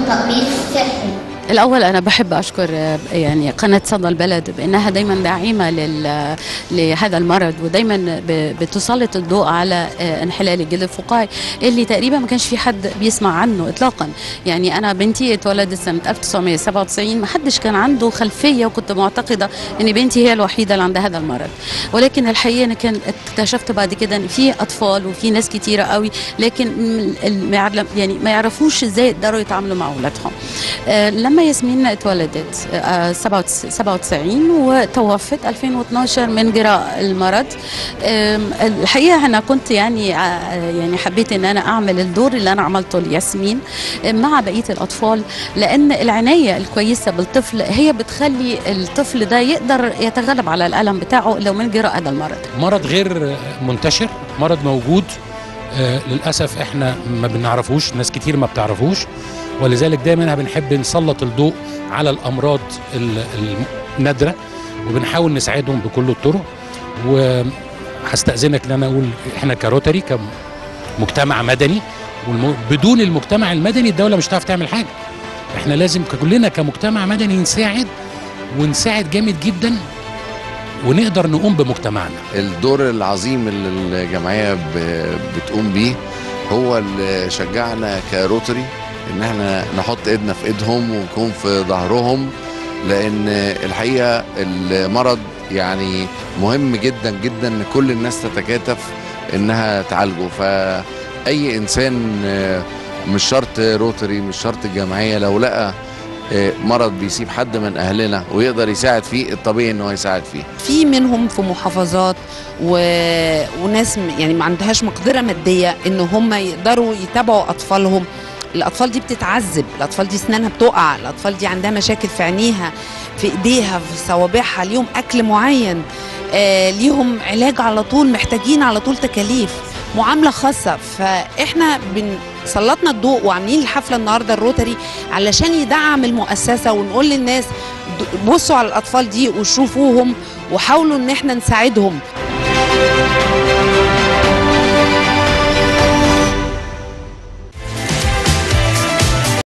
وتأمين صحي الأول أنا بحب أشكر آه، يعني قناة صدى البلد بأنها دايما داعمة لل- لهذا المرض ودايما ب- بتسلط الضوء على آه، انحلال الجلد الفقاعي اللي تقريبا ما كانش في حد بيسمع عنه إطلاقا يعني أنا بنتي اتولدت سنة 1997 ما حدش كان عنده خلفية وكنت معتقدة أن بنتي هي الوحيدة اللي عندها هذا المرض ولكن الحقيقة أنا كان اكتشفت بعد كده أن في أطفال وفي ناس كتيرة قوي لكن م- ال- ما يعلم- يعني ما يعرفوش ازاي يقدروا يتعاملوا مع اولادهم آه، لما ياسمين اتولدت آه، 97 وتوفت 2012 من جراء المرض آم، الحقيقه انا كنت يعني آه، يعني حبيت ان انا اعمل الدور اللي انا عملته لياسمين آه، مع بقيه الاطفال لان العنايه الكويسه بالطفل هي بتخلي الطفل ده يقدر يتغلب على الالم بتاعه لو من جراء هذا المرض مرض غير منتشر مرض موجود آه، للاسف احنا ما بنعرفوش ناس كتير ما بتعرفوش ولذلك دايما بنحب نسلط الضوء على الامراض ال- النادره وبنحاول نساعدهم بكل الطرق وهستاذنك ان انا اقول احنا كروتري كمجتمع مدني والم... بدون المجتمع المدني الدوله مش هتعرف تعمل حاجه احنا لازم كلنا كمجتمع مدني نساعد ونساعد جامد جدا ونقدر نقوم بمجتمعنا الدور العظيم اللي الجمعيه ب- بتقوم بيه هو اللي شجعنا كروتري ان احنا نحط ايدنا في ايدهم ونكون في ظهرهم لان الحقيقه المرض يعني مهم جدا جدا ان كل الناس تتكاتف انها تعالجه فاي انسان آه، مش شرط روتري مش شرط الجمعيه لو لقى آه، مرض بيسيب حد من اهلنا ويقدر يساعد فيه الطبيعي ان هو يساعد فيه في منهم في محافظات و... وناس م- يعني ما عندهاش مقدره ماديه ان هم يقدروا يتابعوا اطفالهم الاطفال دي بتتعذب الاطفال دي اسنانها بتقع الاطفال دي عندها مشاكل في عينيها في ايديها في صوابعها ليهم اكل معين آه ليهم علاج على طول محتاجين على طول تكاليف معامله خاصه فاحنا بن سلطنا الضوء وعاملين الحفله النهارده الروتري علشان يدعم المؤسسه ونقول للناس د- بصوا على الاطفال دي وشوفوهم وحاولوا ان احنا نساعدهم